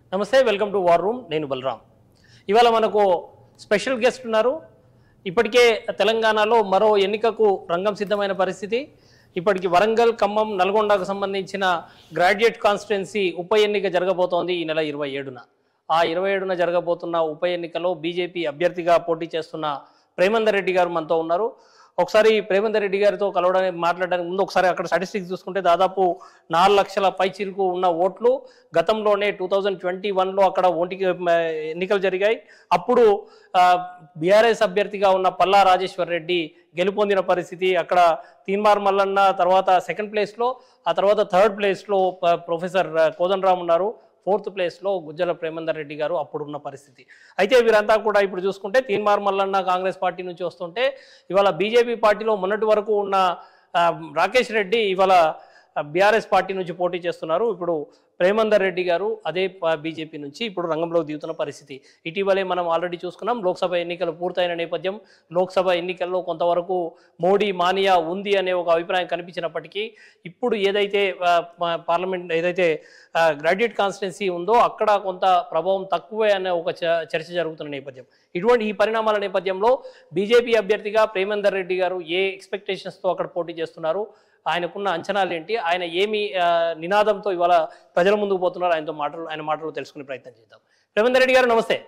నమస్తే welcome to war room నేను బలరాం ఇవాళ మనకు స్పెషల్ గెస్ట్ ఉన్నారు ఇప్పటికే తెలంగాణలో మరో ఎన్నికకు రంగం సిద్ధమైన పరిస్థితి ఇప్పటికి వరంగల్ ఖమ్మం నల్గొండకు సంబంధించిన గ్రాడ్యుయేట్ కాన్స్టిట్యున్సీ ఉప ఎన్నిక జరగబోతోంది ఈ నెల ఇరవై ఏడున ఆ ఇరవై ఏడున జరగబోతున్న ఉప ఎన్నికలో బీజేపీ అభ్యర్థిగా పోటీ చేస్తున్న ప్రేమందర్ రెడ్డి గారు మనతో ఉన్నారు ఒకసారి ప్రేమందర్ రెడ్డి గారితో కలవడానికి మాట్లాడడానికి ముందు ఒకసారి అక్కడ స్టాటిస్టిక్స్ చూసుకుంటే దాదాపు నాలుగు లక్షల పైచిలకు ఉన్న ఓట్లు గతంలోనే టూ థౌజండ్ ట్వంటీ వన్లో అక్కడ ఓటికి మ, ఎన్నికలు జరిగాయి అప్పుడు బీఆర్ఎస్ అభ్యర్థిగా ఉన్న పల్లా రాజేశ్వర్ రెడ్డి గెలుపొందిన పరిస్థితి అక్కడ తీన్మార్ మల్లన్న తర్వాత సెకండ్ ప్లేస్లో ఆ తర్వాత థర్డ్ ప్లేస్లో ప- ప్రొఫెసర్ కోదండరామ్ ఉన్నారు ఫోర్త్ ప్లేస్లో గుజ్జల ప్రేమందర్ రెడ్డి గారు అప్పుడున్న పరిస్థితి అయితే వీరంతా కూడా ఇప్పుడు చూసుకుంటే తీన్మార్ మల్లన్న కాంగ్రెస్ పార్టీ నుంచి వస్తుంటే ఇవాళ బీజేపీ పార్టీలో మొన్నటి వరకు ఉన్న ఆ, రాకేష్ రెడ్డి ఇవాళ బీఆర్ఎస్ పార్టీ నుంచి పోటీ చేస్తున్నారు ఇప్పుడు ప్రేమందర్ రెడ్డి గారు అదే బీజేపీ నుంచి ఇప్పుడు రంగంలోకి దిగుతున్న పరిస్థితి ఇటీవలే మనం ఆల్రెడీ చూసుకున్నాం లోక్సభ ఎన్నికలు పూర్తయిన నేపథ్యం లోక్సభ ఎన్నికల్లో కొంతవరకు మోడీ మానియా ఉంది అనే ఒక అభిప్రాయం కనిపించినప్పటికీ ఇప్పుడు ఏదైతే ఆ, పా- పార్లమెంట్ ఏదైతే గ్రాడ్యుయేట్ కాన్స్టిట్యున్సీ ఉందో అక్కడ కొంత ప్రభావం తక్కువే అనే ఒక చ- చర్చ జరుగుతున్న నేపథ్యం ఇటువంటి ఈ పరిణామాల నేపథ్యంలో బీజేపీ అభ్యర్థిగా ప్రేమందర్ రెడ్డి గారు ఏ ఎక్స్పెక్టేషన్స్తో అక్కడ పోటీ చేస్తున్నారు ఆయనకున్న అంచనాలు ఏంటి ఆయన ఏమి ఆ, నినాదంతో ఇవాళ ప్రజల ముందుకు పోతున్నారు ఆయనతో మాటలు ఆయన మాటలు తెలుసుకునే ప్రయత్నం చేద్దాం ప్రేమందర్ రెడ్డి గారు నమస్తే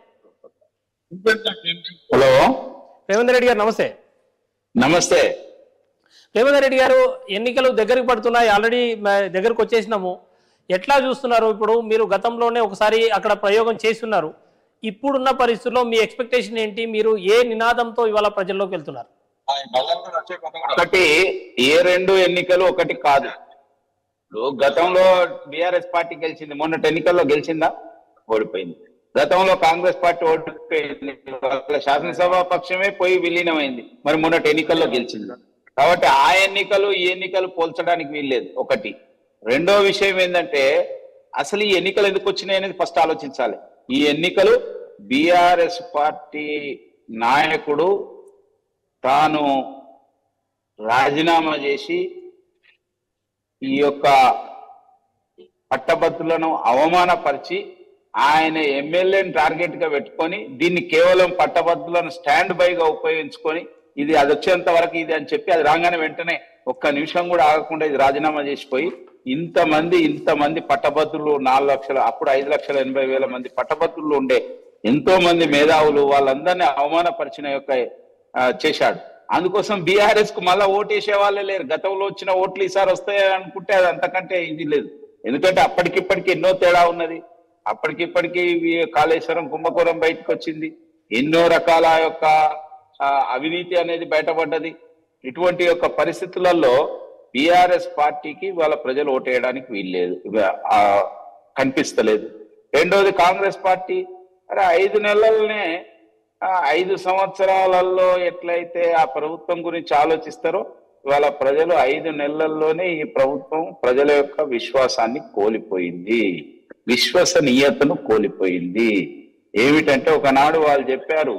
హలో ప్రేమందర్ రెడ్డి గారు నమస్తే నమస్తే ప్రేమందర్ రెడ్డి గారు ఎన్నికలు దగ్గరికి పడుతున్నాయి ఆల్రెడీ దగ్గరకు వచ్చేసినాము ఎట్లా చూస్తున్నారు ఇప్పుడు మీరు గతంలోనే ఒకసారి అక్కడ ప్రయోగం చేస్తున్నారు ఇప్పుడున్న పరిస్థితుల్లో మీ ఎక్స్పెక్టేషన్ ఏంటి మీరు ఏ నినాదంతో ఇవాళ ప్రజల్లోకి వెళ్తున్నారు ఒకటి ఏ రెండు ఎన్నికలు ఒకటి కాదు ఇప్పుడు గతంలో బిఆర్ఎస్ పార్టీ గెలిచింది మొన్నటి ఎన్నికల్లో గెలిచిందా ఓడిపోయింది గతంలో కాంగ్రెస్ పార్టీ ఓడిపోయింది వాళ్ళ శాసనసభ పక్షమే పోయి విలీనమైంది మరి మొన్నటి ఎన్నికల్లో గెలిచింది కాబట్టి ఆ ఎన్నికలు ఈ ఎన్నికలు పోల్చడానికి వీల్లేదు ఒకటి రెండో విషయం ఏంటంటే అసలు ఈ ఎన్నికలు ఎందుకు వచ్చినాయి అనేది ఫస్ట్ ఆలోచించాలి ఈ ఎన్నికలు బిఆర్ఎస్ పార్టీ నాయకుడు తాను రాజీనామా చేసి ఈ యొక్క పట్టభద్రులను అవమానపరిచి ఆయన ఎమ్మెల్యేని టార్గెట్ గా పెట్టుకొని దీన్ని కేవలం పట్టభద్రులను స్టాండ్ బై గా ఉపయోగించుకొని ఇది అది వచ్చేంత వరకు ఇది అని చెప్పి అది రాగానే వెంటనే ఒక్క నిమిషం కూడా ఆగకుండా ఇది రాజీనామా చేసిపోయి ఇంతమంది ఇంతమంది పట్టభద్రులు నాలుగు లక్షల అప్పుడు ఐదు లక్షల ఎనభై వేల మంది పట్టభద్రులు ఉండే ఎంతో మంది మేధావులు వాళ్ళందరినీ అవమానపరిచిన యొక్క ఆ, చేశాడు అందుకోసం బీఆర్ఎస్ కు మళ్ళా ఓటేసే వాళ్ళే లేరు గతంలో వచ్చిన ఓట్లు ఈసారి వస్తాయి అనుకుంటే అది అంతకంటే ఇది లేదు ఎందుకంటే అప్పటికిప్పటికి ఎన్నో తేడా ఉన్నది అప్పటికిప్పటికి ఇవి కాళేశ్వరం కుంభకోణం బయటకు వచ్చింది ఎన్నో రకాల యొక్క ఆ, అవినీతి అనేది బయటపడ్డది ఇటువంటి యొక్క పరిస్థితులలో బీఆర్ఎస్ పార్టీకి వాళ్ళ ప్రజలు ఓటేయడానికి వీల్లేదు ఇవ- ఆ, కనిపిస్తలేదు రెండోది కాంగ్రెస్ పార్టీ అరే ఐదు నెలలనే ఆ ఐదు సంవత్సరాలలో ఎట్లయితే ఆ ప్రభుత్వం గురించి ఆలోచిస్తారో ఇవాళ ప్రజలు ఐదు నెలల్లోనే ఈ ప్రభుత్వం ప్రజల యొక్క విశ్వాసాన్ని కోల్పోయింది విశ్వసనీయతను కోల్పోయింది ఏమిటంటే ఒకనాడు వాళ్ళు చెప్పారు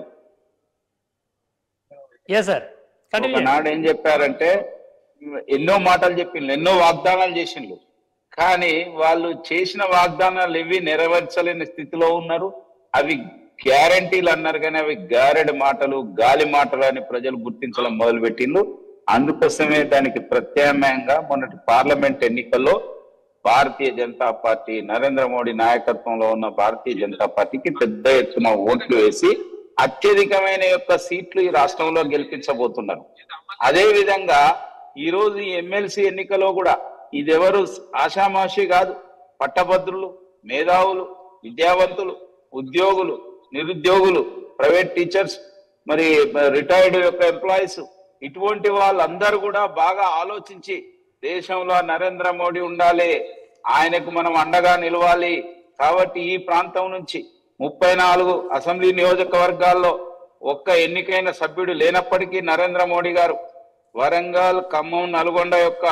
ఏ సార్ కంటిన్యూ ఒకనాడు ఏం చెప్పారంటే ఎన్నో మాటలు చెప్పిండ్రు ఎన్నో వాగ్దానాలు చేసిండ్రు కానీ వాళ్ళు చేసిన వాగ్దానాలు ఇవి నెరవేర్చలేని స్థితిలో ఉన్నారు అవి గ్యారంటీలు అన్నారు కానీ అవి గారెడి మాటలు గాలి మాటలు అని ప్రజలు గుర్తించడం మొదలు పెట్టిండ్రు అందుకోసమే దానికి ప్రత్యామ్నాయంగా మొన్నటి పార్లమెంట్ ఎన్నికల్లో భారతీయ జనతా పార్టీ నరేంద్ర మోడీ నాయకత్వంలో ఉన్న భారతీయ జనతా పార్టీకి పెద్ద ఎత్తున ఓట్లు వేసి అత్యధికమైన యొక్క సీట్లు ఈ రాష్ట్రంలో గెలిపించబోతున్నారు అదే విధంగా ఈ రోజు ఈ ఎమ్మెల్సీ ఎన్నికలో కూడా ఇదెవరు ఆషామాషి కాదు పట్టభద్రులు మేధావులు విద్యావంతులు ఉద్యోగులు నిరుద్యోగులు ప్రైవేట్ టీచర్స్ మరి రిటైర్డ్ యొక్క ఎంప్లాయీస్ ఇటువంటి వాళ్ళందరూ కూడా బాగా ఆలోచించి దేశంలో నరేంద్ర మోడీ ఉండాలి ఆయనకు మనం అండగా నిలవాలి కాబట్టి ఈ ప్రాంతం నుంచి ముప్పై నాలుగు అసెంబ్లీ నియోజకవర్గాల్లో ఒక్క ఎన్నికైన సభ్యుడు లేనప్పటికీ నరేంద్ర మోడీ గారు వరంగల్ ఖమ్మం నల్గొండ యొక్క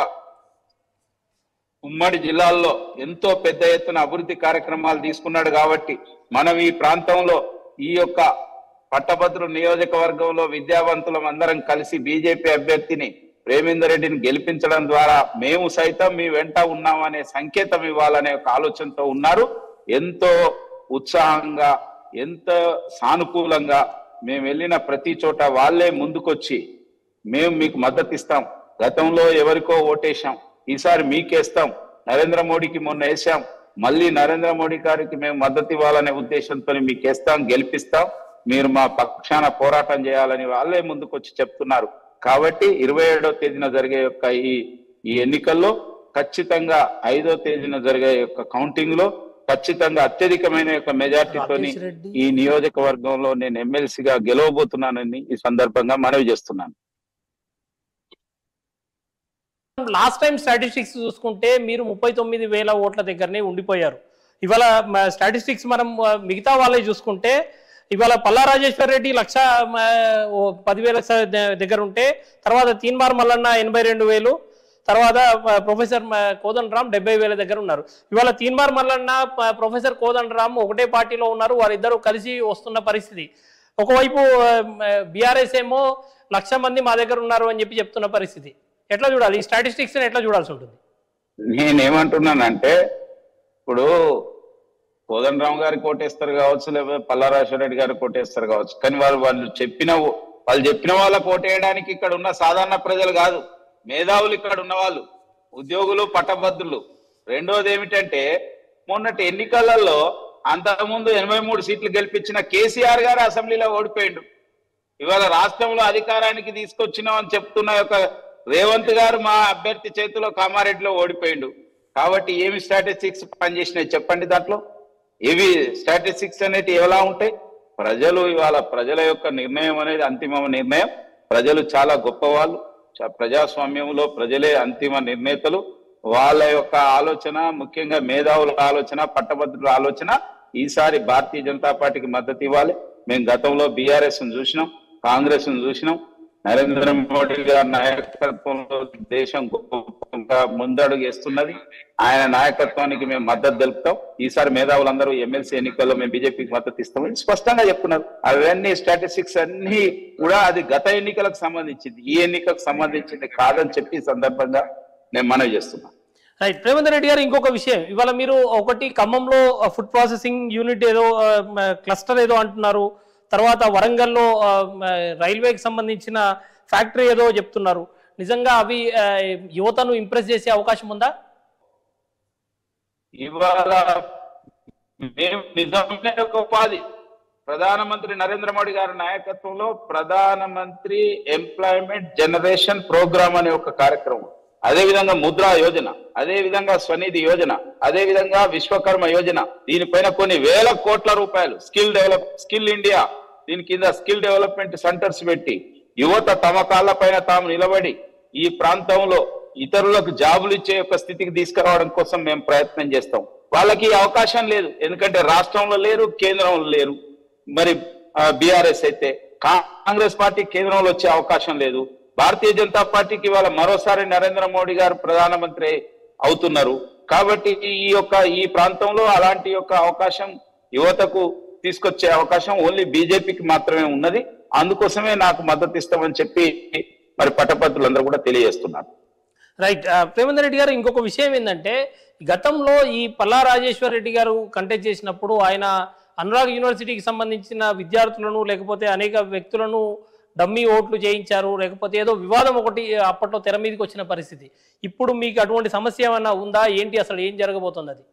ఉమ్మడి జిల్లాల్లో ఎంతో పెద్ద ఎత్తున అభివృద్ధి కార్యక్రమాలు తీసుకున్నాడు కాబట్టి మనం ఈ ప్రాంతంలో ఈ యొక్క పట్టభద్రు నియోజకవర్గంలో విద్యావంతులం అందరం కలిసి బీజేపీ అభ్యర్థిని ప్రేమేందర్ రెడ్డిని గెలిపించడం ద్వారా మేము సైతం మీ వెంట ఉన్నామనే సంకేతం ఇవ్వాలనే ఒక ఆలోచనతో ఉన్నారు ఎంతో ఉత్సాహంగా ఎంత సానుకూలంగా మేము వెళ్ళిన ప్రతి చోట వాళ్ళే ముందుకొచ్చి మేము మీకు మద్దతు ఇస్తాం గతంలో ఎవరికో ఓటేశాం ఈసారి మీకేస్తాం నరేంద్ర మోడీకి మొన్న వేసాం మళ్ళీ నరేంద్ర మోడీ గారికి మేము మద్దతు ఇవ్వాలనే ఉద్దేశంతో మీకు వేస్తాం గెలిపిస్తాం మీరు మా పక్షాన పోరాటం చేయాలని వాళ్ళే ముందుకొచ్చి చెప్తున్నారు కాబట్టి ఇరవై ఏడో తేదీన జరిగే యొక్క ఈ ఈ ఎన్నికల్లో ఖచ్చితంగా ఐదో తేదీన జరిగే యొక్క కౌంటింగ్ లో ఖచ్చితంగా అత్యధికమైన యొక్క మెజార్టీతోని రాకేష్ రెడ్డి. ఈ నియోజకవర్గంలో నేను ఎమ్మెల్సీగా గెలవబోతున్నానని ఈ సందర్భంగా మనవి చేస్తున్నాను లాస్ట్ టైం స్టాటిస్టిక్స్ చూసుకుంటే మీరు ముప్పై తొమ్మిది వేల ఓట్ల దగ్గరనే ఉండిపోయారు ఇవాళ స్టాటిస్టిక్స్ మనం ఆ, మిగతా వాళ్ళే చూసుకుంటే ఇవాళ పల్లా రాజేశ్వర్ రెడ్డి లక్ష మ, ఓ పదివేల స- ద- దగ్గర ఉంటే తర్వాత తీన్మార్ మల్లన్న ఎనభై రెండు వేలు తర్వాత ఆ, ప్రొఫెసర్ మ, కోదండ రామ్ డెబ్బై వేల దగ్గర ఉన్నారు ఇవాళ తీన్మార్ మల్లన్న ప- ప్రొఫెసర్ కోదండ రామ్ ఒకటే పార్టీలో ఉన్నారు వారిద్దరూ కలిసి వస్తున్న పరిస్థితి ఒకవైపు బీఆర్ఎస్ ఏమో లక్ష మంది మా దగ్గర ఉన్నారు అని చెప్పి చెప్తున్న పరిస్థితి ఎట్లా చూడాలి ఈ స్టాటిస్టిక్స్ ఎట్లా చూడాల్సి ఉంటుంది నేనేమంటున్నానంటే ఇప్పుడు కోదండరామ్ గారికి కోటేస్తారు కావచ్చు లేకపోతే పల్లారాజేశ్వర రెడ్డి గారికి కోటేస్తారు కావచ్చు కానీ వాళ్ళు వాళ్ళు చెప్పిన వాళ్ళు చెప్పిన వాళ్ళ కోటేయడానికి ఇక్కడ ఉన్న సాధారణ ప్రజలు కాదు మేధావులు ఇక్కడ ఉన్న వాళ్ళు ఉద్యోగులు పట్టభద్రులు రెండోది ఏమిటంటే మొన్నటి ఎన్నికలలో అంతకుముందు ఎనభై మూడు సీట్లు గెలిపించిన కేసీఆర్ గారు అసెంబ్లీలో ఓడిపోయిండు ఇవాళ రాష్ట్రంలో అధికారానికి తీసుకొచ్చినాం అని చెప్తున్న యొక్క రేవంత్ గారు మా అభ్యర్థి చేతిలో కామారెడ్డిలో ఓడిపోయిండు కాబట్టి ఏమి స్టాటిస్టిక్స్ పనిచేసినాయి చెప్పండి దాంట్లో ఏవి స్టాటిస్టిక్స్ అనేవి ఎలా ఉంటాయి ప్రజలు ఇవాళ ప్రజల యొక్క నిర్ణయం అనేది అంతిమ నిర్ణయం ప్రజలు చాలా గొప్పవాళ్ళు చ- ప్రజాస్వామ్యంలో ప్రజలే అంతిమ నిర్ణేతలు వాళ్ళ యొక్క ఆలోచన ముఖ్యంగా మేధావుల ఆలోచన పట్టభద్రుల ఆలోచన ఈసారి భారతీయ జనతా పార్టీకి మద్దతు ఇవ్వాలి మేము గతంలో బీఆర్ఎస్ చూసినాం కాంగ్రెస్ చూసినాం నరేంద్ర మోడీ గారి నాయకత్వంలో దేశం గొప్పగా ముందడుగు వేస్తున్నది ఆయన నాయకత్వానికి మేము మద్దతు తెలుపుతాం ఈసారి మేధావులందరూ ఎమ్మెల్సీ ఎన్నికల్లో మేము బీజేపీకి మద్దతు ఇస్తామని స్పష్టంగా చెప్తున్నారు అవన్నీ స్టాటిస్టిక్స్ అన్ని కూడా అది గత ఎన్నికలకు సంబంధించింది ఈ ఎన్నికలకు సంబంధించింది కాదని చెప్పి ఈ సందర్భంగా నేను మనవి చేస్తున్నాను రైట్ రేవంత్ రెడ్డి గారు ఇంకొక విషయం ఇవాళ మీరు ఒకటి ఖమ్మంలో ఫుడ్ ప్రాసెసింగ్ యూనిట్ ఏదో క్లస్టర్ ఏదో అంటున్నారు తర్వాత వరంగల్లో ఆ, మ, రైల్వేకి సంబంధించిన ఫ్యాక్టరీ ఏదో చెప్తున్నారు నిజంగా అవి ఆ, యువతను ఇంప్రెస్ చేసే అవకాశం ఉందా ఇవాళ మేము నిజమైన ఒక ఉపాధి ప్రధానమంత్రి నరేంద్ర మోడీ గారి నాయకత్వంలో ప్రధానమంత్రి ఎంప్లాయ్మెంట్ జనరేషన్ ప్రోగ్రామ్ అనే ఒక కార్యక్రమం అదే విధంగా ముద్రా యోజన అదే విధంగా స్వనిధి యోజన అదే విధంగా విశ్వకర్మ యోజన దీనిపైన కొన్ని వేల కోట్ల రూపాయలు స్కిల్ డెవలప్ స్కిల్ ఇండియా దీని కింద స్కిల్ డెవలప్మెంట్ సెంటర్స్ పెట్టి యువత తమ కాళ్ళ పైన తాము నిలబడి ఈ ప్రాంతంలో ఇతరులకు జాబులు ఇచ్చే యొక్క స్థితికి తీసుకురావడం కోసం మేము ప్రయత్నం చేస్తాం వాళ్ళకి ఈ అవకాశం లేదు ఎందుకంటే రాష్ట్రంలో లేరు కేంద్రంలో లేరు మరి బీఆర్ఎస్ అయితే కాంగ్రెస్ పార్టీ కేంద్రంలో వచ్చే అవకాశం లేదు భారతీయ జనతా పార్టీకి ఇవాళ మరోసారి నరేంద్ర మోడీ గారు ప్రధానమంత్రి అవుతున్నారు కాబట్టి ఈ యొక్క ఈ ప్రాంతంలో అలాంటి యొక్క అవకాశం యువతకు తీసుకొచ్చే అవకాశం ఓన్లీ బీజేపీకి మాత్రమే ఉన్నది అందుకోసమే నాకు మద్దతు ఇస్తామని చెప్పి మరి పట్టభద్రులందరూ కూడా తెలియజేస్తున్నారు రైట్ ఆ, ప్రేమేందర్ రెడ్డి గారు ఇంకొక విషయం ఏంటంటే గతంలో ఈ పల్లా రాజేశ్వర్ రెడ్డి గారు కంటెస్ట్ చేసినప్పుడు ఆయన అనురాగ్ యూనివర్సిటీకి సంబంధించిన విద్యార్థులను లేకపోతే అనేక వ్యక్తులను డమ్మీ ఓట్లు చేయించారు లేకపోతే ఏదో వివాదం ఒకటి అప్పట్లో తెర మీదకి వచ్చిన పరిస్థితి ఇప్పుడు మీకు అటువంటి సమస్య ఏమైనా ఉందా ఏంటి అసలు ఏం జరగబోతుంది అది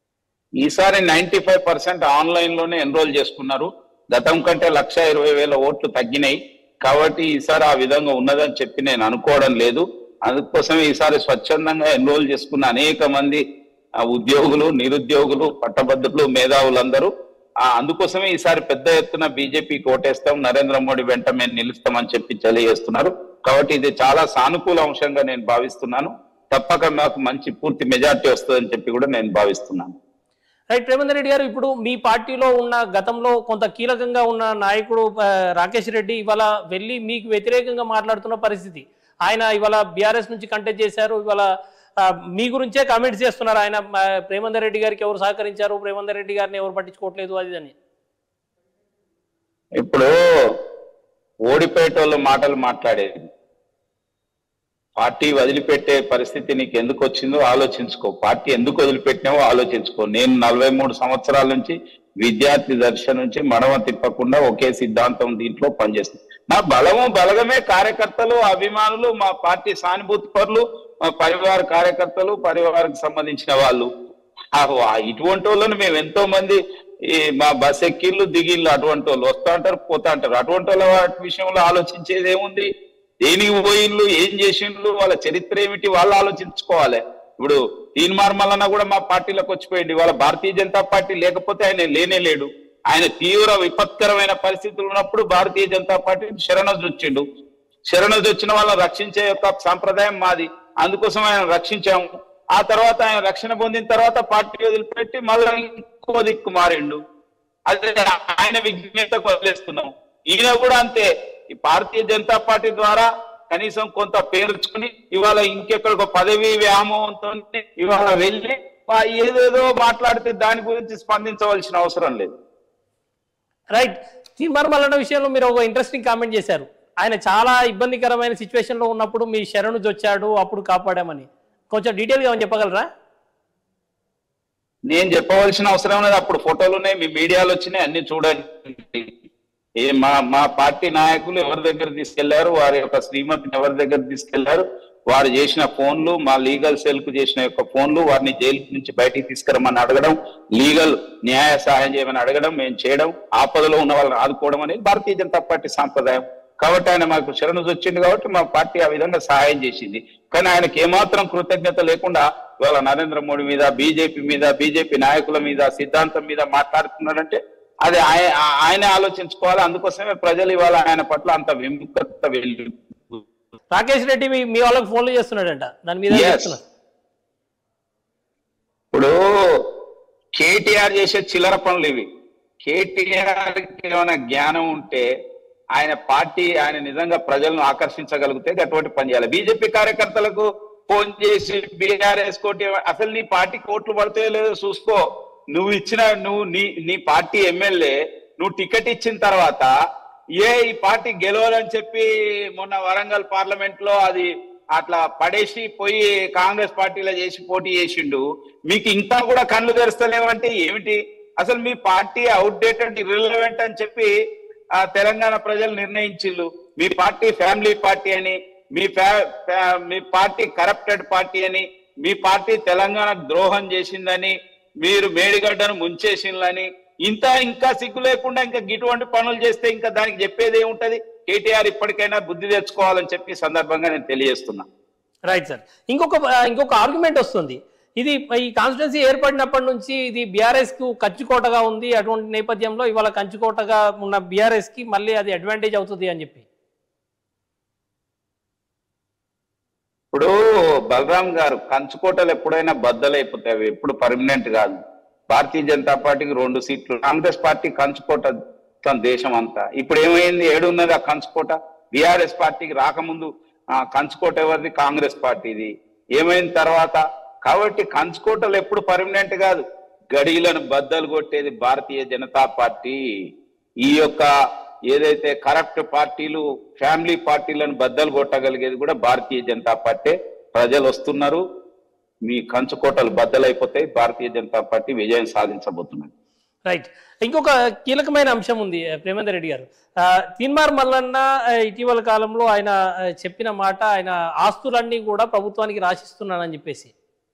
ఈసారి నైన్టీ ఫైవ్ పర్సెంట్ ఆన్లైన్ లోనే ఎన్రోల్ చేసుకున్నారు గతం కంటే లక్ష ఇరవై వేల ఓట్లు తగ్గినాయి కాబట్టి ఈసారి ఆ విధంగా ఉన్నదని చెప్పి నేను అనుకోవడం లేదు అందుకోసమే ఈసారి స్వచ్ఛందంగా ఎన్రోల్ చేసుకున్న అనేక మంది ఆ, ఉద్యోగులు నిరుద్యోగులు పట్టభద్రులు మేధావులందరూ ఆ, అందుకోసమే ఈసారి పెద్ద ఎత్తున బీజేపీకి ఓటేస్తాం నరేంద్ర మోడీ వెంట మేము నిలుస్తామని చెప్పి తెలియజేస్తున్నారు కాబట్టి ఇది చాలా సానుకూల అంశంగా నేను భావిస్తున్నాను తప్పక మాకు మంచి పూర్తి మెజార్టీ వస్తుందని చెప్పి కూడా నేను భావిస్తున్నాను రైట్ రేవంత్ రెడ్డి గారు ఇప్పుడు మీ పార్టీలో ఉన్న గతంలో కొంత కీలకంగా ఉన్న నాయకుడు ఆ, రాకేష్ రెడ్డి ఇవాళ వెళ్ళి మీకు వ్యతిరేకంగా మాట్లాడుతున్న పరిస్థితి ఆయన ఇవాళ బీఆర్ఎస్ నుంచి కంటెస్ట్ చేశారు ఇవాళ ఆ, మీ గురించే కామెంట్స్ చేస్తున్నారు ఆయన ఆ, ప్రేమందర్ రెడ్డి గారికి ఎవరు సహకరించారు ప్రేమందర్ రెడ్డి గారిని ఎవరు పట్టించుకోవట్లేదు అది అని ఇప్పుడు ఓడిపోయేటోళ్ళ మాటలు మాట్లాడేది పార్టీ వదిలిపెట్టే పరిస్థితి నీకు ఎందుకు వచ్చిందో ఆలోచించుకో పార్టీ ఎందుకు వదిలిపెట్టినావో ఆలోచించుకో నేను నలభై మూడు సంవత్సరాల నుంచి విద్యార్థి దర్శ నుంచి మడమ తిప్పకుండా ఒకే సిద్ధాంతం దీంట్లో పనిచేస్తుంది నా బలము బలగమే కార్యకర్తలు అభిమానులు మా పార్టీ సానుభూతి పరులు మా పరివార కార్యకర్తలు పరివారకు సంబంధించిన వాళ్ళు ఆ వా- ఇటువంటి వాళ్ళని మేము ఎంతో మంది ఈ మా బస్ ఎక్కిళ్ళు దిగిళ్ళు అటువంటి వాళ్ళు వస్తా అంటారు పోతా అంటారు అటువంటి వాళ్ళ వాటి విషయంలో ఆలోచించేది ఏముంది దేనికి పోయిళ్ళు ఏం చేసిండ్రు వాళ్ళ చరిత్ర ఏమిటి వాళ్ళు ఆలోచించుకోవాలి ఇప్పుడు తీన్మార్ మల్లన్న కూడా మా పార్టీలోకి వచ్చిపోయింది వాళ్ళ భారతీయ జనతా పార్టీ లేకపోతే ఆయన లేనే లేడు ఆయన తీవ్ర విపత్కరమైన పరిస్థితులు ఉన్నప్పుడు భారతీయ జనతా పార్టీ శరణజ్ వచ్చిండు శరణజ్ వచ్చిన వాళ్ళని రక్షించే యొక్క సాంప్రదాయం మాది అందుకోసం ఆయన రక్షించాము ఆ తర్వాత ఆయన రక్షణ పొందిన తర్వాత పార్టీ వదిలిపెట్టి మళ్ళీ ఇంకో దిక్కు మారిండు అదే ఆయన విజ్ఞతకు వదిలేస్తున్నాం ఈయన కూడా అంతే ఈ భారతీయ జనతా పార్టీ ద్వారా కనీసం కొంత పేర్చుకుని ఇవాళ ఇంకెక్కడికో పదవి వ్యామోహంతో ఇవాళ వెళ్ళి వా- ఏదేదో మాట్లాడితే దాని గురించి స్పందించవలసిన అవసరం లేదు రైట్ తీర్మానం మల్లన్న విషయంలో మీరు ఒక ఇంట్రెస్టింగ్ కామెంట్ చేశారు ఆయన చాలా ఇబ్బందికరమైన సిచ్యువేషన్ లో ఉన్నప్పుడు మీ శరణు వచ్చాడు అప్పుడు కాపాడామని కొంచెం డీటెయిల్ గా ఏమైనా చెప్పగలరా నేను చెప్పవలసిన అవసరం లేదు అప్పుడు ఫోటోలు ఉన్నాయి మీ మీడియాలో వచ్చినాయి అన్ని చూడండి ఏ మా మా పార్టీ నాయకులు ఎవరి దగ్గర తీసుకెళ్లారు వారి యొక్క శ్రీమతిని ఎవరి దగ్గర తీసుకెళ్లారు వారు చేసిన ఫోన్లు మా లీగల్ సెల్ కు చేసిన యొక్క ఫోన్లు వారిని జైలు నుంచి బయటికి తీసుకురమ్మని అడగడం లీగల్ న్యాయ సహాయం చేయమని అడగడం మేము చేయడం ఆపదలో ఉన్న వాళ్ళని ఆదుకోవడం అనేది భారతీయ జనతా పార్టీ సాంప్రదాయం కాబట్టి ఆయన మాకు శరణు వచ్చింది కాబట్టి మా పార్టీ ఆ విధంగా సహాయం చేసింది కానీ ఆయనకి ఏమాత్రం కృతజ్ఞత లేకుండా ఇవాళ నరేంద్ర మోడీ మీద బీజేపీ మీద బీజేపీ నాయకుల మీద సిద్ధాంతం మీద మాట్లాడుతున్నాడంటే అది ఆయ- ఆ- ఆయనే ఆలోచించుకోవాలి అందుకోసమే ప్రజలు ఇవాళ ఆయన పట్ల అంత విముఖత వెళ్ళి రాకేష్ రెడ్డి మీ మీ వాళ్ళకి ఫోన్లు చేస్తున్నాడంట దాని మీద ఏం Yes. చెప్తున్నారు? ఇప్పుడు కేటీఆర్ చేసే చిల్లర పనులు ఇవి కేటీఆర్ ఏమైనా జ్ఞానం ఉంటే ఆయన పార్టీ ఆయన నిజంగా ప్రజలను ఆకర్షించగలిగితే అటువంటి పని చేయాలి బీజేపీ కార్యకర్తలకు ఫోన్ చేసి బీఆర్ఎస్ కోటి అసలు నీ పార్టీ కోట్లు పడతాయో లేదో చూసుకో నువ్వు ఇచ్చిన నువ్వు నీ నీ పార్టీ ఎమ్మెల్యే నువ్వు టికెట్ ఇచ్చిన తర్వాత ఏ ఈ పార్టీ గెలవాలని చెప్పి మొన్న వరంగల్ పార్లమెంట్ లో అది అట్లా పడేసి పోయి కాంగ్రెస్ పార్టీలో చేసి పోటీ చేసిండు మీకు ఇంకా కూడా కళ్ళు తెరుస్తలేమంటే ఏమిటి అసలు మీ పార్టీ అవుట్డేటెడ్ ఇర్రిలవెంట్ అని చెప్పి ఆ తెలంగాణ ప్రజలు నిర్ణయించిళ్ళు మీ పార్టీ ఫ్యామిలీ పార్టీ అని మీ ఫ్యా- ఫ్యా- మీ పార్టీ కరప్టెడ్ పార్టీ అని మీ పార్టీ తెలంగాణకు ద్రోహం చేసిందని మీరు మేడిగడ్డను ముంచేసిందని ఇంత ఇంకా సిగ్గు లేకుండా ఇంకా ఇటువంటి పనులు చేస్తే ఇంకా దానికి చెప్పేది ఏముంటది కేటీఆర్ ఇప్పటికైనా బుద్ధి తెచ్చుకోవాలని చెప్పి ఈ సందర్భంగా నేను తెలియజేస్తున్నా రైట్ సార్ ఇంకొక ఇంకొక ఆర్గ్యుమెంట్ వస్తుంది ఇది ఈ కాన్స్టిట్యున్సీ ఏర్పడినప్పటి నుంచి ఇది బీఆర్ఎస్ కు కంచుకోటగా ఉంది అటువంటి నేపథ్యంలో ఇవాళ కంచుకోటగా ఉన్న బీఆర్ఎస్ కి మళ్ళీ అది అడ్వాంటేజ్ అవుతుంది అని చెప్పి ఇప్పుడు బలరాం గారు కంచుకోటలు ఎప్పుడైనా బద్దలైపోతాయి అవి ఎప్పుడు పర్మనెంట్ కాదు భారతీయ జనతా పార్టీకి రెండు సీట్లు కాంగ్రెస్ పార్టీ కంచుకోట తన దేశం అంతా ఇప్పుడు ఏమైంది ఏడున్నది ఆ కంచుకోట బీఆర్ఎస్ పార్టీకి రాకముందు ఆ, కంచుకోట ఎవరిది కాంగ్రెస్ పార్టీది ఏమైన తర్వాత కాబట్టి కంచుకోటలు ఎప్పుడు పర్మనెంట్ కాదు గడిలను బద్దలు కొట్టేది భారతీయ జనతా పార్టీ ఈ యొక్క ఏదైతే కరప్ట్ పార్టీలు ఫ్యామిలీ పార్టీలను బద్దలు కొట్టగలిగేది కూడా భారతీయ జనతా పార్టీ ప్రజలు వస్తున్నారు మీ కంచుకోటలు బద్దలైపోతాయి భారతీయ జనతా పార్టీ విజయం సాధించబోతున్నది రైట్ ఇంకొక కీలకమైన అంశం ఉంది ఆ, ప్రేమేందర్ రెడ్డి గారు ఆ, తీన్మార్ మల్లన్న ఆ, ఇటీవల కాలంలో ఆయన ఆ, చెప్పిన మాట ఆయన ఆస్తులన్నీ కూడా ప్రభుత్వానికి రాసిస్తున్నానని చెప్పేసి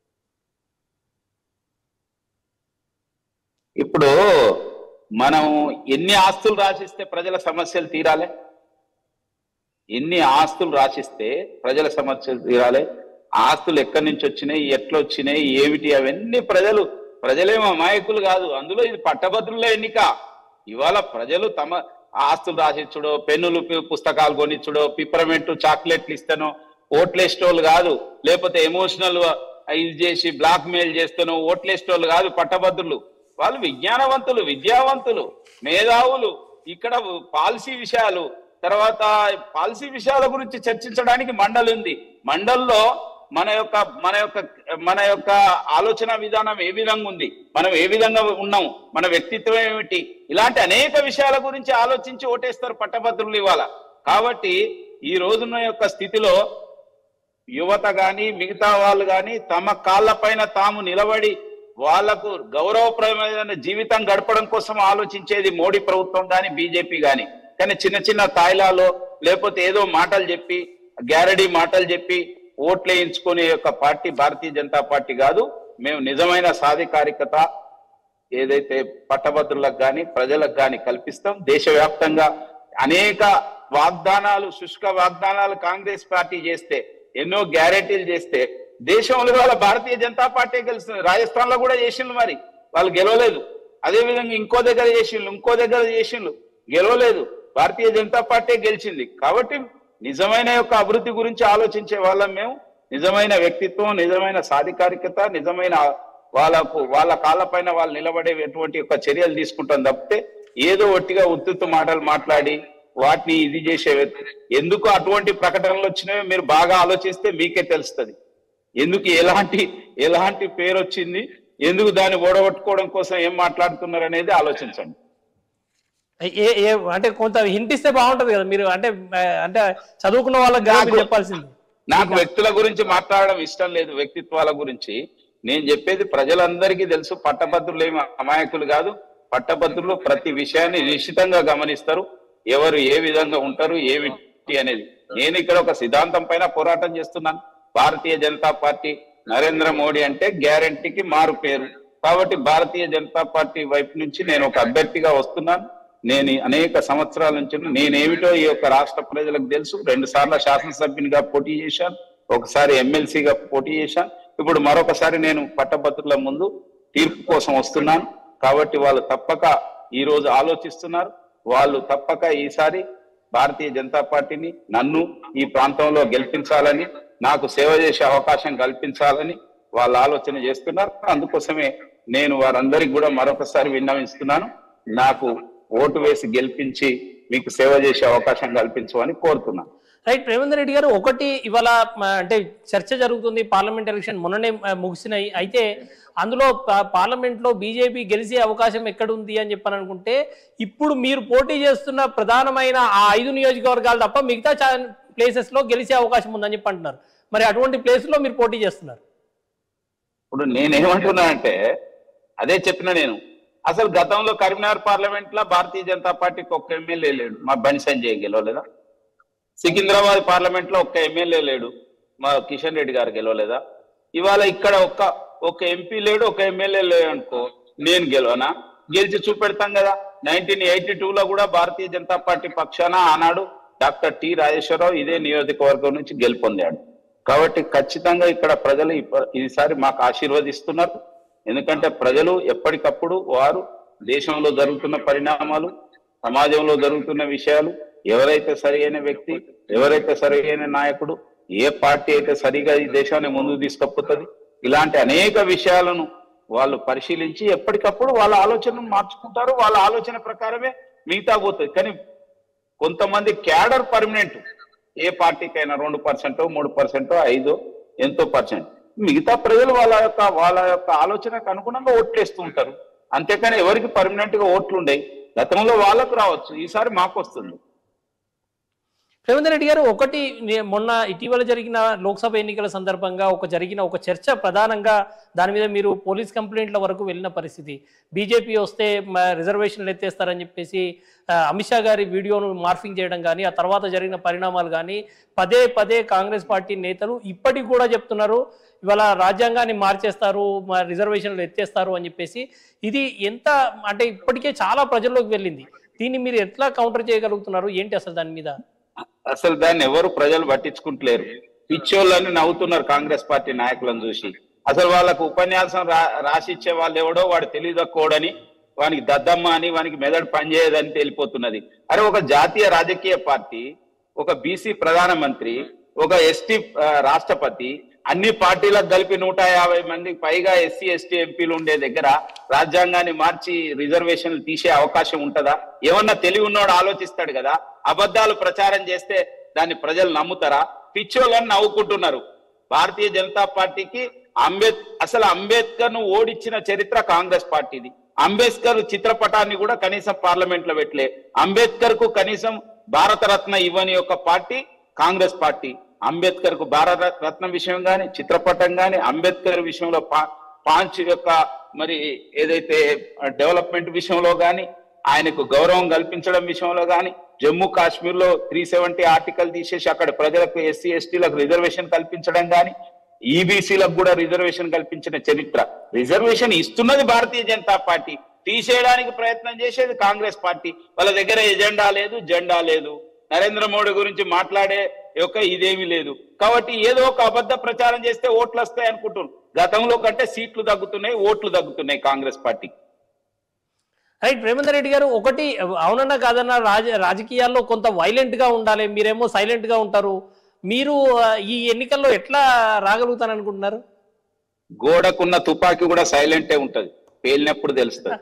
ఇప్పుడు మనం ఎన్ని ఆస్తులు రాసిస్తే ప్రజల సమస్యలు తీరాలి ఎన్ని ఆస్తులు రాసిస్తే ప్రజల సమస్యలు తీరాలి ఆస్తులు ఎక్కడి నుంచి వచ్చినాయి ఎట్లా వచ్చినాయి ఏమిటి అవన్నీ ప్రజలు ప్రజలేమో అమాయకులు కాదు అందులో ఇది పట్టభద్రుల ఎన్నిక ఇవాళ ప్రజలు తమ ఆస్తులు రాసిచ్చుడో పెన్నులు పు- పుస్తకాలు కొనిచ్చుడో పిప్పరమెంట్ చాక్లెట్లు ఇస్తానో ఓట్లేసేటోళ్ళు కాదు లేకపోతే ఎమోషనల్ ఇది చేసి బ్లాక్ మెయిల్ చేస్తానో ఓట్లేసేటోళ్ళు కాదు పట్టభద్రులు వాళ్ళు విజ్ఞానవంతులు విద్యావంతులు మేధావులు ఇక్కడ పాలసీ విషయాలు తర్వాత పాలసీ విషయాల గురించి చర్చించడానికి మండలి ఉంది మండల్లో మన యొక్క మన యొక్క మన యొక్క ఆలోచన విధానం ఏ విధంగా ఉంది మనం ఏ విధంగా ఉన్నాం మన వ్యక్తిత్వం ఏమిటి ఇలాంటి అనేక విషయాల గురించి ఆలోచించి ఓటేస్తారు పట్టభద్రులు ఇవాళ కాబట్టి ఈ రోజున యొక్క స్థితిలో యువత గాని మిగతా వాళ్ళు గాని తమ కాళ్ళపైన తాము నిలబడి వాళ్లకు గౌరవప్రదమైన జీవితం గడపడం కోసం ఆలోచించేది మోడీ ప్రభుత్వం గాని బీజేపీ గాని కానీ చిన్న చిన్న తాయిలాలో లేకపోతే ఏదో మాటలు చెప్పి గ్యారడీ మాటలు చెప్పి ఓట్లు వేయించుకునే యొక్క పార్టీ భారతీయ జనతా పార్టీ కాదు మేము నిజమైన సాధికారికత ఏదైతే పట్టభద్రులకు కానీ ప్రజలకు కానీ కల్పిస్తాం దేశవ్యాప్తంగా అనేక వాగ్దానాలు శుష్క వాగ్దానాలు కాంగ్రెస్ పార్టీ చేస్తే ఎన్నో గ్యారెంటీలు చేస్తే దేశంలో వాళ్ళ భారతీయ జనతా పార్టీ గెలుస్తుంది రాజస్థాన్ లో కూడా చేసిండ్రు మరి వాళ్ళు గెలవలేదు అదే విధంగా ఇంకో దగ్గర చేసిండ్రు ఇంకో దగ్గర చేసిండ్రు గెలవలేదు భారతీయ జనతా పార్టీ గెలిచింది కాబట్టి నిజమైన యొక్క అభివృద్ధి గురించి ఆలోచించే వాళ్ళం మేము నిజమైన వ్యక్తిత్వం నిజమైన సాధికారికత నిజమైన వాళ్ళకు వాళ్ళ కాళ్ళపైన వాళ్ళు నిలబడేటువంటి యొక్క చర్యలు తీసుకుంటాం తప్పితే ఏదో ఒట్టిగా ఉత్తుత్తు మాటలు మాట్లాడి వాటిని ఇది చేసే ఎందుకు అటువంటి ప్రకటనలు వచ్చినాయో మీరు బాగా ఆలోచిస్తే మీకే తెలుస్తుంది ఎందుకు ఎలాంటి ఎలాంటి పేరు వచ్చింది ఎందుకు దాన్ని ఓడగొట్టుకోవడం కోసం ఏం మాట్లాడుతున్నారు అనేది ఆలోచించండి ఏ ఏ అంటే కొంత హింట్ ఇస్తే బాగుంటది కదా మీరు అంటే ఆ, అంటే చదువుకున్న వాళ్ళకి కదా మీరు నాకు- చెప్పాల్సింది నాకు వ్యక్తుల గురించి మాట్లాడడం ఇష్టం లేదు వ్యక్తిత్వాల గురించి నేను చెప్పేది ప్రజలందరికీ తెలుసు పట్టభద్రులు ఏమి అమాయకులు కాదు పట్టభద్రులు ప్రతి విషయాన్ని నిశ్చితంగా గమనిస్తారు ఎవరు ఏ విధంగా ఉంటారు ఏమిటి అనేది నేను ఇక్కడ ఒక సిద్ధాంతం పైన పోరాటం చేస్తున్నాను భారతీయ జనతా పార్టీ నరేంద్ర మోడీ అంటే గ్యారంటీకి మారు పేరు కాబట్టి భారతీయ జనతా పార్టీ వైపు నుంచి నేను ఒక అభ్యర్థిగా వస్తున్నాను నేను ఈ అనేక సంవత్సరాల నుంచి నేనేమిటో ఈ యొక్క రాష్ట్ర ప్రజలకు తెలుసు రెండు సార్లు శాసనసభ్యునిగా పోటీ చేశాను ఒకసారి ఎమ్మెల్సీగా పోటీ చేశాను ఇప్పుడు మరొకసారి నేను పట్టభద్రుల ముందు తీర్పు కోసం వస్తున్నాను కాబట్టి వాళ్ళు తప్పక ఈ రోజు ఆలోచిస్తున్నారు వాళ్ళు తప్పక ఈసారి భారతీయ జనతా పార్టీని నన్ను ఈ ప్రాంతంలో గెలిపించాలని నాకు సేవ చేసే అవకాశం కల్పించాలని వాళ్ళు ఆలోచన చేస్తున్నారు అందుకోసమే నేను వారందరికి కూడా మరొకసారి విన్నవిస్తున్నాను నాకు ఓటు వేసి గెలిపించి మీకు సేవ చేసే అవకాశం కల్పించమని కోరుతున్నాను రైట్ రేవంత్ రెడ్డి గారు ఒకటి ఇవాళ మ, అంటే చర్చ జరుగుతుంది పార్లమెంట్ ఎలక్షన్ మొన్ననే మ, ముగిసినాయి అయితే అందులో పా- పార్లమెంట్ లో బీజేపీ గెలిచే అవకాశం ఎక్కడుంది అని చెప్పని అనుకుంటే ఇప్పుడు మీరు పోటీ చేస్తున్న ప్రధానమైన ఆ ఐదు నియోజకవర్గాలు తప్ప మిగతా ప్లేసెస్ లో గెలిచే అవకాశం ఉందని చెప్పి అంటున్నారు మరి అటువంటి ప్లేస్ లో మీరు పోటీ చేస్తున్నారు ఇప్పుడు నేనేమంటున్నానంటే అదే చెప్పిన నేను అసలు గతంలో కరీంనగర్ పార్లమెంట్ లో భారతీయ జనతా పార్టీకి ఒక్క ఎమ్మెల్యే లేడు మా బండి సంజయ్ గెలవలేదా సికింద్రాబాద్ పార్లమెంట్ లో ఒక్క ఎమ్మెల్యే లేడు మా కిషన్ రెడ్డి గారు గెలవలేదా ఇవాళ ఇక్కడ ఒక్క ఒక ఎంపీ లేడు ఒక ఎమ్మెల్యే లేడు అనుకో నేను గెలవనా గెలిచి చూపెడతాం కదా నైన్టీన్ ఎయిటీ టూ లో కూడా భారతీయ జనతా పార్టీ పక్షాన ఆనాడు డాక్టర్ టి రాజేశ్వరరావు ఇదే నియోజకవర్గం నుంచి గెలుపొందాడు కాబట్టి ఖచ్చితంగా ఇక్కడ ప్రజలు ఇప్ప- ఈసారి మాకు ఆశీర్వదిస్తున్నారు ఎందుకంటే ప్రజలు ఎప్పటికప్పుడు వారు దేశంలో జరుగుతున్న పరిణామాలు సమాజంలో జరుగుతున్న విషయాలు ఎవరైతే సరి అయిన వ్యక్తి ఎవరైతే సరి అయిన నాయకుడు ఏ పార్టీ అయితే సరిగా ఈ దేశాన్ని ముందుకు తీసుకుపోతుంది ఇలాంటి అనేక విషయాలను వాళ్ళు పరిశీలించి ఎప్పటికప్పుడు వాళ్ళ ఆలోచనను మార్చుకుంటారు వాళ్ళ ఆలోచన ప్రకారమే మిగతా పోతుంది కానీ కొంతమంది క్యాడర్ పర్మనెంట్ ఏ పార్టీకైనా రెండు పర్సెంట్ మూడు పర్సెంట్ ఐదు ఎంతో పర్సెంట్ మిగతా ప్రజలు వాళ్ళ యొక్క వాళ్ళ యొక్క ఆలోచనకు అనుగుణంగా ఓట్లేస్తూ ఉంటారు అంతేకాని ఎవరికి పర్మనెంట్ గా ఓట్లు ఉండయి గతంలో వాళ్ళకు రావచ్చు ఈసారి మాకు వస్తుంది రేవంత్ రెడ్డి గారు ఒకటి నే- మొన్న ఇటీవల జరిగిన లోక్సభ ఎన్నికల సందర్భంగా ఒక జరిగిన ఒక చర్చ ప్రధానంగా దాని మీద మీరు పోలీస్ కంప్లైంట్ల వరకు వెళ్ళిన పరిస్థితి బీజేపీ వస్తే మ- రిజర్వేషన్లు ఎత్తేస్తారని చెప్పేసి ఆ, అమిత్ షా గారి వీడియోను మార్ఫింగ్ చేయడం కానీ ఆ తర్వాత జరిగిన పరిణామాలు కానీ పదే పదే కాంగ్రెస్ పార్టీ నేతలు ఇప్పటికి కూడా చెప్తున్నారు ఇవాళ రాజ్యాంగాన్ని మార్చేస్తారు మా రిజర్వేషన్లు ఎత్తేస్తారు అని చెప్పేసి ఇది ఎంత అంటే ఇప్పటికే చాలా ప్రజల్లోకి వెళ్ళింది దీన్ని మీరు ఎట్లా కౌంటర్ చేయగలుగుతున్నారు ఏంటి అసలు దాని మీద అసలు దాన్ని ఎవరు ప్రజలు పట్టించుకుంటలేరు పిచ్చోళ్ళని నవ్వుతున్నారు కాంగ్రెస్ పార్టీ నాయకులను చూసి అసలు వాళ్ళకు ఉపన్యాసం రా రాసిచ్చే వాళ్ళు ఎవడో వాడు తెలియదక్కోడని వానికి దద్దమ్మ అని వానికి మెదడు పనిచేయదని తెలిపోతున్నది అరే ఒక జాతీయ రాజకీయ పార్టీ ఒక బీసీ ప్రధానమంత్రి ఒక ఎస్టీ రాష్ట్రపతి అన్ని పార్టీలకు కలిపి నూట యాభై మంది పైగా ఎస్సీ ఎస్టీ ఎంపీలు ఉండే దగ్గర రాజ్యాంగాన్ని మార్చి రిజర్వేషన్లు తీసే అవకాశం ఉంటదా ఏమన్నా తెలివి ఉన్నోడు ఆలోచిస్తాడు కదా అబద్ధాలు ప్రచారం చేస్తే దాన్ని ప్రజలు నమ్ముతారా పిచ్చోళ్ళని నవ్వుకుంటున్నారు భారతీయ జనతా పార్టీకి అంబేద్ అసలు అంబేద్కర్ ను ఓడించిన చరిత్ర కాంగ్రెస్ పార్టీది అంబేద్కర్ చిత్రపటాన్ని కూడా కనీసం పార్లమెంట్ లో పెట్టలే అంబేద్కర్ కు కనీసం భారతరత్న ఇవ్వని ఒక పార్టీ కాంగ్రెస్ పార్టీ అంబేద్కర్ కు భారత రత్న విషయం గాని చిత్రపటం గాని అంబేద్కర్ విషయంలో పా- పాంచ్ యొక్క మరి ఏదైతే డెవలప్మెంట్ విషయంలో కానీ ఆయనకు గౌరవం కల్పించడం విషయంలో కానీ జమ్మూ కాశ్మీర్ లో త్రీ సెవెంటీ ఆర్టికల్ తీసేసి అక్కడ ప్రజలకు ఎస్సీ ఎస్టీలకు రిజర్వేషన్ కల్పించడం కానీ ఈబీసీలకు కూడా రిజర్వేషన్ కల్పించిన చరిత్ర రిజర్వేషన్ ఇస్తున్నది భారతీయ జనతా పార్టీ తీసేయడానికి ప్రయత్నం చేసేది కాంగ్రెస్ పార్టీ వాళ్ళ దగ్గర ఎజెండా లేదు జెండా లేదు నరేంద్ర మోడీ గురించి మాట్లాడే యొక్క ఇదేమీ లేదు కాబట్టి ఏదో ఒక అబద్ధ ప్రచారం చేస్తే ఓట్లు వస్తాయి అనుకుంటున్నారు గతంలో కంటే సీట్లు తగ్గుతున్నాయి ఓట్లు తగ్గుతున్నాయి కాంగ్రెస్ పార్టీ రైట్ రేవంత్ రెడ్డి గారు ఒకటి అవునన్నా కాదన్నా రాజ రాజకీయాల్లో కొంత వైలెంట్ గా ఉండాలి మీరేమో సైలెంట్ గా ఉంటారు మీరు ఆ, ఈ ఎన్నికల్లో ఎట్లా రాగలుగుతాను అనుకుంటున్నారు గోడకున్న తుపాకీ కూడా సైలెంటే ఉంటది పేలినప్పుడు తెలుస్తుంది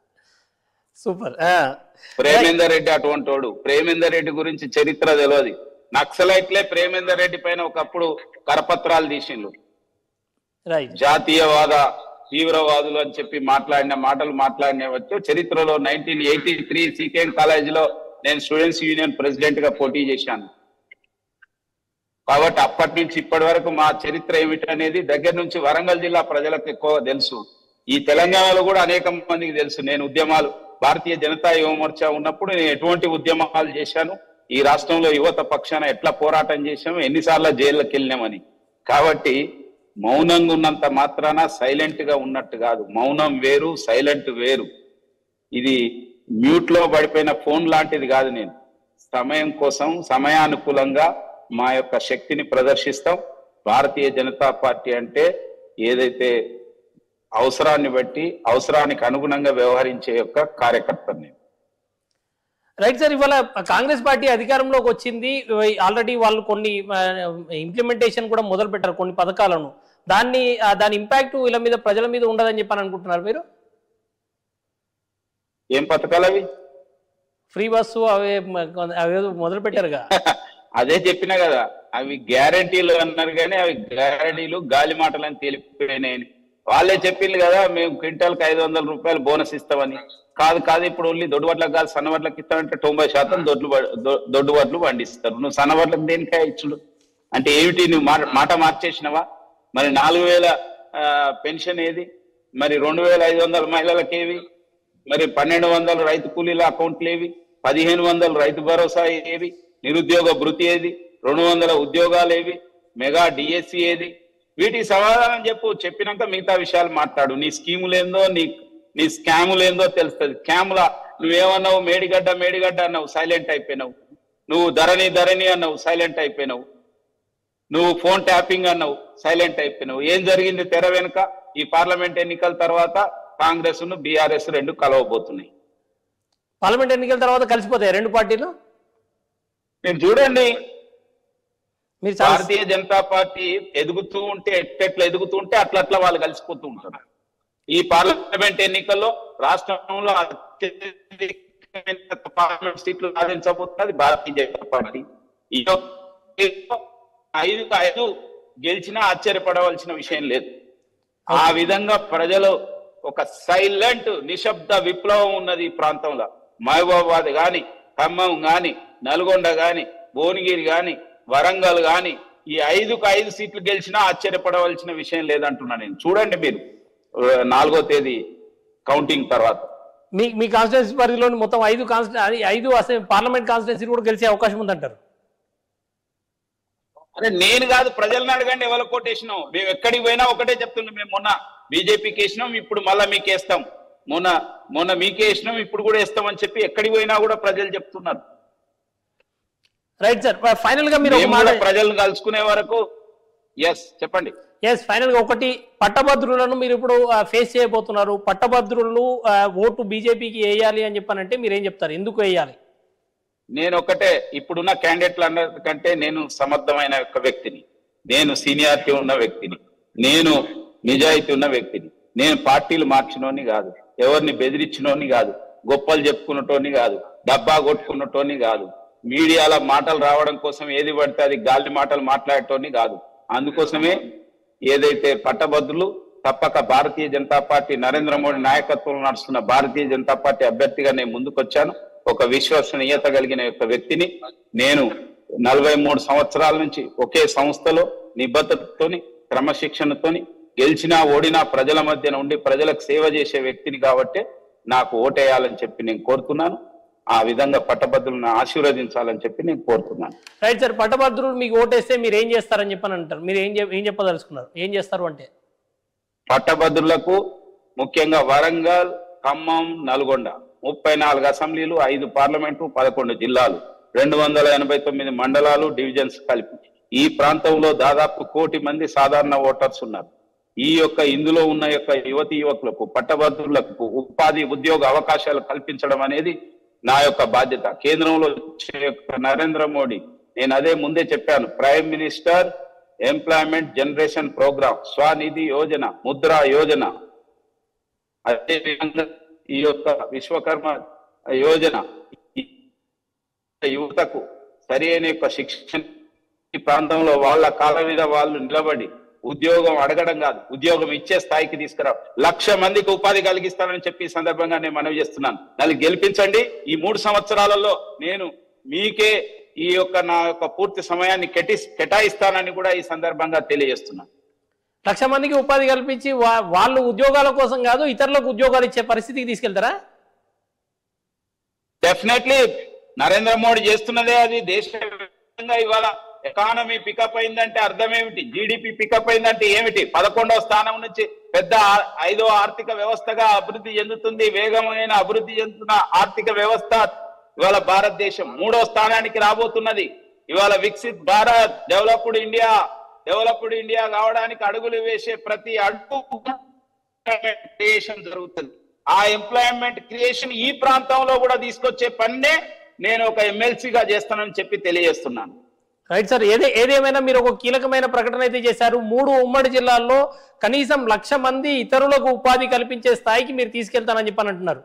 సూపర్ ప్రేమేందర్ రెడ్డి అటువంటి వాడు ప్రేమేందర్ రెడ్డి గురించి చరిత్ర తెలియదు నక్సలైట్లే ప్రేమేందర్ రెడ్డి పైన ఒకప్పుడు కరపత్రాలు తీసిండ్రు రైట్ జాతీయవాద తీవ్రవాదులు అని చెప్పి మాట్లాడిన మాటలు మాట్లాడిన వచ్చు చరిత్రలో నైన్టీన్ ఎయిటీ త్రీ సీకేఎం కాలేజీలో నేను స్టూడెంట్స్ యూనియన్ ప్రెసిడెంట్ గా పోటీ చేశాను కాబట్టి అప్పటి నుంచి ఇప్పటి వరకు మా చరిత్ర ఏమిటనేది దగ్గర నుంచి వరంగల్ జిల్లా ప్రజలకు ఎక్కువ తెలుసు ఈ తెలంగాణలో కూడా అనేక మందికి తెలుసు నేను ఉద్యమాలు భారతీయ జనతా యువ మోర్చా ఉన్నప్పుడు నేను ఎటువంటి ఉద్యమాలు చేశాను ఈ రాష్ట్రంలో యువత పక్షాన ఎట్లా పోరాటం చేశాము ఎన్నిసార్లు జైల్లోకి వెళ్ళినామని కాబట్టి మౌనంగా ఉన్నంత మాత్రాన సైలెంట్ గా ఉన్నట్టు కాదు మౌనం వేరు సైలెంట్ వేరు ఇది మ్యూట్ లో పడిపోయిన ఫోన్ లాంటిది కాదు నేను సమయం కోసం సమయానుకూలంగా మా యొక్క శక్తిని ప్రదర్శిస్తాం భారతీయ జనతా పార్టీ అంటే ఏదైతే అవసరాన్ని బట్టి అవసరానికి అనుగుణంగా వ్యవహరించే యొక్క కార్యకర్త నేను రైట్ సార్ ఇవాళ కాంగ్రెస్ పార్టీ అధికారంలోకి వచ్చింది ఆల్రెడీ వాళ్ళు కొన్ని ఇంప్లిమెంటేషన్ కూడా మొదలు పెట్టారు కొన్ని పథకాలను దాన్ని ఆ, దాని ఇంపాక్ట్ వీళ్ళ మీద ప్రజల మీద ఉండదని చెప్పని అనుకుంటున్నారు మీరు ఏం పథకాలు అవి ఫ్రీ బస్సు అవే మ- కొ- అవేదో మొదలు పెట్టారుగా అదే చెప్పినా కదా అవి గ్యారంటీలు అన్నారు కానీ అవి గ్యారంటీలు గాలి మాటలని తేలిపోయినాయని వాళ్ళే చెప్పిండ్రు కదా మేము క్వింటాల్కి ఐదు వందల రూపాయలు బోనస్ ఇస్తామని కాదు కాదు ఇప్పుడు ఓన్లీ దొడ్డు వడ్లకు కాదు సన్న వడ్లకు ఇస్తామంటే తొంభై శాతం దొడ్లు వ- దొ- దొడ్డు వడ్లు పండిస్తారు నువ్వు సన్న వడ్లకు దేనికా ఇచ్చుడు అంటే ఏమిటి నువ్వు మాట మాట మార్చేసినవా మరి నాలుగు వేల ఆ, పెన్షన్ ఏది మరి రెండు వేల ఐదు వందల మహిళలకు ఏవి మరి పన్నెండు వందలు రైతు కూలీల అకౌంట్లు ఏవి పదిహేను వందలు రైతు భరోసా ఏవి నిరుద్యోగ భృతి ఏది రెండు వందల ఉద్యోగాలు ఏవి మెగా డిఎస్సి ఏది వీటికి సమాధానం చెప్పు చెప్పినాక మిగతా విషయాలు మాట్లాడు నీ స్కీములేందో నీ నీ స్కాములేందో తెలుస్తుంది స్కాముల నువ్వేమన్నావు మేడిగడ్డ మేడిగడ్డ అన్నావు సైలెంట్ అయిపోయినావు నువ్వు ధరణి ధరణి అన్నావు సైలెంట్ అయిపోయినావు నువ్వు ఫోన్ ట్యాపింగ్ అన్నావు సైలెంట్ అయిపోయినావు ఏం జరిగింది తెర వెనుక ఈ పార్లమెంట్ ఎన్నికల తర్వాత కాంగ్రెస్ ను బీఆర్ఎస్ రెండు కలవబోతున్నాయి పార్లమెంట్ ఎన్నికల తర్వాత కలిసిపోతాయి రెండు పార్టీలు మీరు చూడండి మీరు చాలా భారతీయ జనతా పార్టీ ఎదుగుతూ ఉంటే ఎట్టెట్లా ఎదుగుతూ ఉంటే అట్లా అట్లా వాళ్ళు కలిసిపోతూ ఉంటారు ఈ పార్లమెంట్ ఎన్నికల్లో రాష్ట్రంలో అత్యధికమైన పార్లమెంట్ సీట్లు సాధించబోతున్నది భారతీయ జనతా పార్టీ ఈ యొక్క ఐదు ఐదు గెలిచినా ఆశ్చర్యపడవలసిన విషయం లేదు ఆ విధంగా ప్రజలు ఒక సైలెంట్ నిశ్శబ్ద విప్లవం ఉన్నది ఈ ప్రాంతంలో మహబూబాబాద్ గాని ఖమ్మం గాని నల్గొండ గాని భువనగిరి గాని వరంగల్ గాని ఈ ఐదుకు ఐదు సీట్లు గెలిచినా ఆశ్చర్యపడవలసిన విషయం లేదంటున్నా నేను చూడండి మీరు ఆ, నాలుగో తేదీ కౌంటింగ్ తర్వాత మీ మీ కాన్స్టిట్యున్సీ పరిధిలోని మొత్తం ఐదు కాన్స్టి ఐదు అసెం- పార్లమెంట్ కాన్స్టిట్యున్సీ కూడా గెలిచే అవకాశం ఉందంటారు అరే నేను కాదు ప్రజలను అడగండి ఎవరు కొట్టేసినాం మేము ఎక్కడికి పోయినా ఒకటే చెప్తున్నాం మేము మొన్న బీజేపీకి వేసినాం ఇప్పుడు మళ్ళా మీకు వేస్తాం మొన్న మొన్న మీకే వేసినాం ఇప్పుడు కూడా వేస్తామని చెప్పి ఎక్కడికి పోయినా కూడా ప్రజలు చెప్తున్నారు రైట్ సార్ ఫైనల్ గా మీరు ఒక మేము మాట కూడా ప్రజలను కలుసుకునే వరకు ఎస్ చెప్పండి ఎస్ ఫైనల్ గా ఒకటి పట్టభద్రులను మీరు ఇప్పుడు ఫేస్ చేయబోతున్నారు పట్టభద్రులు ఆ, ఓటు బీజేపీకి వేయాలి అని చెప్పానంటే మీరు ఏం చెప్తారు ఎందుకు వేయాలి నేను ఒకటే ఇప్పుడున్న క్యాండిడేట్లు అన్నకంటే నేను సమర్థమైన ఒక వ్యక్తిని నేను సీనియారిటీ ఉన్న వ్యక్తిని నేను నిజాయితీ ఉన్న వ్యక్తిని నేను పార్టీలు మార్చినోని కాదు ఎవరిని బెదిరించినోని కాదు గొప్పలు చెప్పుకున్నటోని కాదు డబ్బా కొట్టుకున్నటోని కాదు మీడియాలో మాటలు రావడం కోసం ఏది పడితే అది గాలి మాటలు మాట్లాడటోని కాదు అందుకోసమే ఏదైతే పట్టభద్రులు తప్పక భారతీయ జనతా పార్టీ నరేంద్ర మోడీ నాయకత్వంలో నడుస్తున్న భారతీయ జనతా పార్టీ అభ్యర్థిగా నేను ముందుకొచ్చాను ఒక విశ్వసనీయత కలిగిన యొక్క వ్యక్తిని నేను నలభై మూడు సంవత్సరాల నుంచి ఒకే సంస్థలో నిబద్ధతతోని క్రమశిక్షణతోని గెలిచినా ఓడినా ప్రజల మధ్యన ఉండి ప్రజలకు సేవ చేసే వ్యక్తిని కాబట్టి నాకు ఓటేయాలని చెప్పి నేను కోరుతున్నాను ఆ విధంగా పట్టభద్రులను ఆశీర్వదించాలని చెప్పి నేను కోరుతున్నాను రైట్ సార్ పట్టభద్రులు మీకు ఓటేస్తే మీరు ఏం చేస్తారని చెప్పని అంటారు మీరు ఏం చెప్- ఏం చెప్పదలుచుకున్నారు ఏం చేస్తారు అంటే పట్టభద్రులకు ముఖ్యంగా వరంగల్ ఖమ్మం నల్గొండ ముప్పై నాలుగు అసెంబ్లీలు ఐదు పార్లమెంటు పదకొండు జిల్లాలు రెండు వందల ఎనభై తొమ్మిది మండలాలు డివిజన్స్ కలిపి ఈ ప్రాంతంలో దాదాపు కోటి మంది సాధారణ ఓటర్స్ ఉన్నారు ఈ యొక్క ఇందులో ఉన్న యొక్క యువతి యువకులకు పట్టభద్రులకు ఉపాధి ఉద్యోగ అవకాశాలు కల్పించడం అనేది నా యొక్క బాధ్యత కేంద్రంలో వచ్చే యొక్క నరేంద్ర మోడీ నేను అదే ముందే చెప్పాను prime minister employment generation programme Svanidhi Yojana Mudra Yojana అదే విధంగా ఈ యొక్క విశ్వకర్మ యోజన ఈ యువతకు సరి అయిన యొక్క శిక్షణ ఈ ప్రాంతంలో వాళ్ళ కాళ్ళ మీద వాళ్ళు నిలబడి ఉద్యోగం అడగడం కాదు ఉద్యోగం ఇచ్చే స్థాయికి తీసుకురా లక్ష మందికి ఉపాధి కలిగిస్తానని చెప్పి ఈ సందర్భంగా నేను మనవి చేస్తున్నాను నన్ను గెలిపించండి ఈ మూడు సంవత్సరాలలో నేను మీకే ఈ యొక్క నా యొక్క పూర్తి సమయాన్ని కెటి కేటాయిస్తానని కూడా ఈ సందర్భంగా తెలియజేస్తున్నాను లక్ష మందికి ఉపాధి కల్పించి వా- వాళ్ళు ఉద్యోగాల కోసం కాదు ఇతరులకు ఉద్యోగాలు ఇచ్చే పరిస్థితికి తీసుకెళ్తారా డెఫినెట్లీ నరేంద్ర మోడీ చేస్తున్నదే అది దేశవ్యాప్తంగా ఇవాళ ఎకానమీ పికప్ అయిందంటే అర్థం ఏమిటి జీడిపి పికప్ అయిందంటే ఏమిటి పదకొండవ స్థానం నుంచి పెద్ద ఆ- ఐదో ఆర్థిక వ్యవస్థగా అభివృద్ధి చెందుతుంది వేగమైన అభివృద్ధి చెందుతున్న ఆర్థిక వ్యవస్థ ఇవాళ భారతదేశం మూడో స్థానానికి రాబోతున్నది ఇవాళ Viksit Bharat developed India developed India కావడానికి అడుగులు వేసే ప్రతి అడుగు క్రియేషన్ జరుగుతుంది ఆ ఎంప్లాయ్మెంట్ క్రియేషన్ ఈ ప్రాంతంలో కూడా తీసుకొచ్చే పన్నే నేను ఒక ఎమ్మెల్సీగా చేస్తానని చెప్పి తెలియజేస్తున్నాను రైట్ సార్ ఏదే ఏదేమైనా మీరు ఒక కీలకమైన ప్రకటన అయితే చేశారు మూడు ఉమ్మడి జిల్లాల్లో కనీసం లక్ష మంది ఇతరులకు ఉపాధి కల్పించే స్థాయికి మీరు తీసుకెళ్తానని చెప్పని అంటున్నారు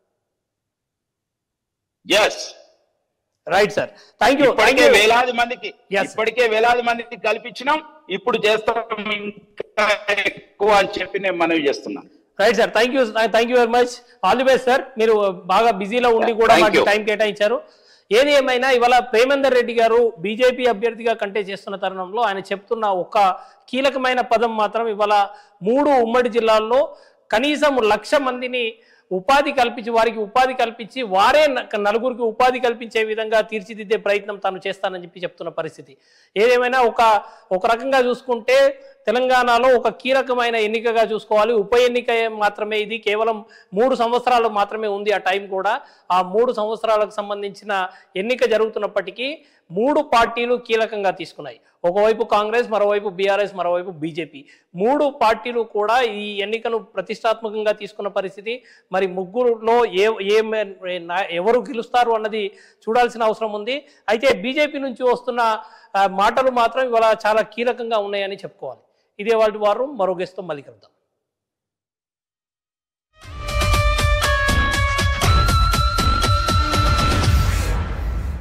yes right sir thank you thank ఇప్పటికే యూ వేలాది మందికి Yes. ఇప్పటికే వేలాది మందికి కల్పించినాం ఇప్పుడు చేస్తాం ఇంకా ఎక్కువ అని చెప్పి నేను మనవి చేస్తున్నాను right sir thank you thank you very much all the best sir మీరు బాగా బిజీలో ఉండి కూడా Thank మాకు you. టైం కేటాయించారు ఏది ఏమైనా ఇవాళ ప్రేమేందర్ రెడ్డి గారు బీజేపీ అభ్యర్థిగా కంటే చేస్తున్న తరుణంలో ఆయన చెప్తున్న ఒక కీలకమైన పదం మాత్రం ఇవాళ మూడు ఉమ్మడి జిల్లాల్లో కనీసం లక్ష మందిని ఉపాధి కల్పించి వారికి ఉపాధి కల్పించి వారే న- నలుగురికి ఉపాధి కల్పించే విధంగా తీర్చిదిద్దే ప్రయత్నం తాను చేస్తానని చెప్పి చెప్తున్న పరిస్థితి ఏదేమైనా ఒక ఒక రకంగా చూసుకుంటే తెలంగాణలో ఒక కీలకమైన ఎన్నికగా చూసుకోవాలి ఉప ఎన్నిక మాత్రమే ఇది కేవలం మూడు సంవత్సరాలు మాత్రమే ఉంది ఆ టైం కూడా ఆ మూడు సంవత్సరాలకు సంబంధించిన ఎన్నిక జరుగుతున్నప్పటికీ మూడు పార్టీలు కీలకంగా తీసుకున్నాయి ఒకవైపు కాంగ్రెస్ మరోవైపు బీఆర్ఎస్ మరోవైపు బీజేపీ మూడు పార్టీలు కూడా ఈ ఎన్నికను ప్రతిష్టాత్మకంగా తీసుకున్న పరిస్థితి మరి ముగ్గురులో ఏ ఏ మే- నా- ఎవరు గెలుస్తారు అన్నది చూడాల్సిన అవసరం ఉంది అయితే బీజేపీ నుంచి వస్తున్న ఆ, మాటలు మాత్రం ఇవాళ చాలా కీలకంగా ఉన్నాయని చెప్పుకోవాలి ఇదే వాళ్ళ వారు మరో గెస్ట్తో మళ్ళీ కలుద్దాం